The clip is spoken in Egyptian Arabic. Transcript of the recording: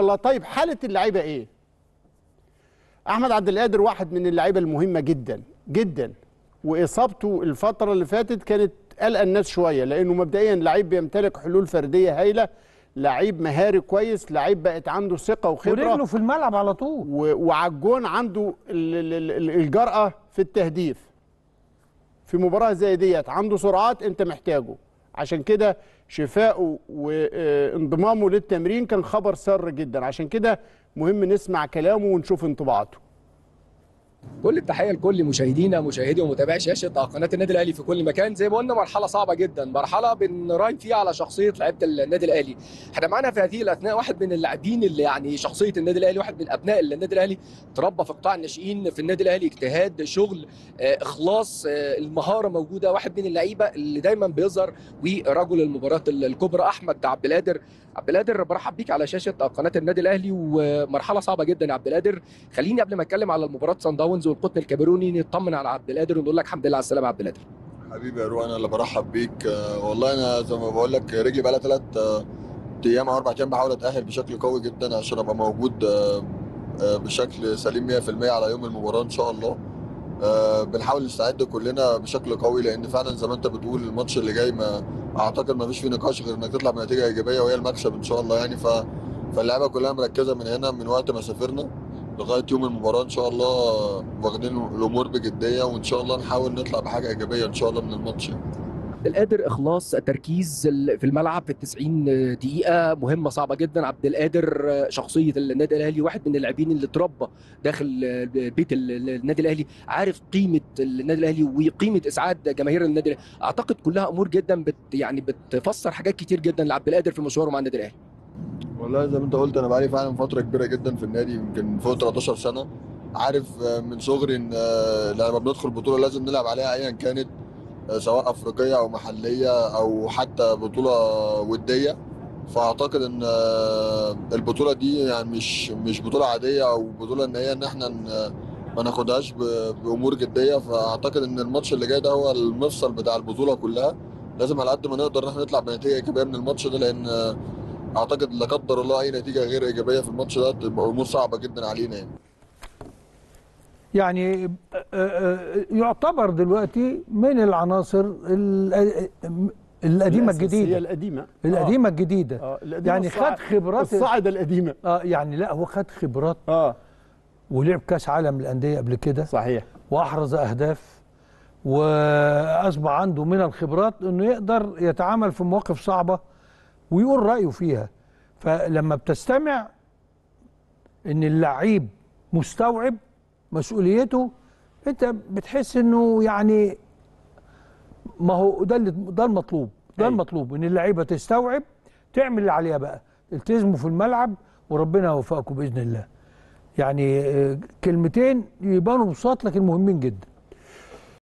الله طيب حاله اللعيبه ايه احمد عبد القادر واحد من اللعيبه المهمه جدا جدا واصابته الفتره اللي فاتت كانت قلق الناس شويه لانه مبدئيا لعيب بيمتلك حلول فرديه هايله لعيب مهاري كويس لعيب بقت عنده ثقه وخبره ورجله في الملعب على طول و- وعلى الجون عنده ال- ال- ال- الجرأة في التهديف في مباراة زي ديت عنده سرعات انت محتاجه عشان كده شفائه وانضمامه للتمرين كان خبر سر جدا عشان كده مهم نسمع كلامه ونشوف انطباعاته كل التحيه لكل مشاهدينا مشاهدي ومتابعي شاشه قناه النادي الاهلي في كل مكان زي ما قلنا مرحله صعبه جدا مرحله بنراهن فيها على شخصيه لعيبه النادي الاهلي احنا معانا في هذه الاثناء واحد من اللاعبين اللي يعني شخصيه النادي الاهلي واحد من ابناء النادي الاهلي تربى في قطاع الناشئين في النادي الاهلي اجتهاد شغل آه، اخلاص آه، المهاره موجوده واحد من اللعيبه اللي دايما بيظهر ورجل المباراه الكبرى احمد عبد القادر عبد القادر برحب بيك على شاشه قناه النادي الاهلي ومرحله صعبه جدا يا عبد القادر خليني قبل ما اتكلم على المباراه سان داونز والقطن الكاميروني نطمن على عبد القادر ونقول لك الحمد لله على السلامه يا عبد القادر حبيبي يا روح انا اللي برحب بيك آه، والله انا زي ما بقول لك رجلي بقى لها ثلاث ايام او اربع ايام بحاول اتاهل بشكل قوي جدا عشان ابقى موجود آه، آه، بشكل سليم 100% على يوم المباراه ان شاء الله آه، بنحاول نستعد كلنا بشكل قوي لان فعلا زي ما انت بتقول الماتش اللي جاي ما اعتقد ما فيش فيه نقاش غير انك تطلع بنتيجه ايجابيه وهي المكسب ان شاء الله يعني ف فاللعيبه كلها مركزه من هنا من وقت ما سافرنا لغايه يوم المباراه ان شاء الله واخدين الامور بجديه وان شاء الله نحاول نطلع بحاجه ايجابيه ان شاء الله من الماتش يعني. عبد القادر اخلاص تركيز ال- في الملعب في ال 90 دقيقه مهمه صعبه جدا عبد القادر شخصيه النادي الاهلي واحد من اللاعبين اللي اتربى داخل بيت ال- النادي الاهلي عارف قيمه النادي الاهلي وقيمه اسعاد جماهير النادي الاهلي اعتقد كلها امور جدا بت يعني بتفسر حاجات كتير جدا لعبد القادر في مشواره مع النادي الاهلي والله زي ما انت قلت انا بقالي فعلا فتره كبيره جدا في النادي يمكن فوق 13 سنه عارف آه، من صغري ان آه، لما بندخل بطوله لازم نلعب عليها ايا كانت آه، سواء افريقيه او محليه او حتى بطوله وديه فاعتقد ان آه، البطوله دي يعني مش مش بطوله عاديه او بطوله ان هي ان احنا ن- ما ناخدهاش ب- بامور جديه فاعتقد ان الماتش اللي جاي ده هو المفصل بتاع البطوله كلها لازم على قد ما نقدر ان احنا نطلع بنتيجه ايجابيه من الماتش ده لان آه، اعتقد لا قدر الله اي نتيجه غير ايجابيه في الماتش ده تبقى امور صعبه جدا علينا يعني يعني آه، آه، يعتبر دلوقتي من العناصر ال- القديمه الأساسية الجديده القديمه القديمه الجديده آه. القديمة يعني الصاع- خد خبرات الصاعده القديمه اه يعني لا هو خد خبرات اه ولعب كاس عالم الانديه قبل كده صحيح واحرز اهداف واصبح عنده من الخبرات انه يقدر يتعامل في مواقف صعبه ويقول رايه فيها فلما بتستمع ان اللعيب مستوعب مسؤوليته انت بتحس انه يعني ما هو ده اللي ده المطلوب ده أيوة. المطلوب ان اللعيبه تستوعب تعمل اللي عليها بقى التزموا في الملعب وربنا يوفقكم باذن الله يعني آه، كلمتين يبانوا بساط لكن مهمين جدا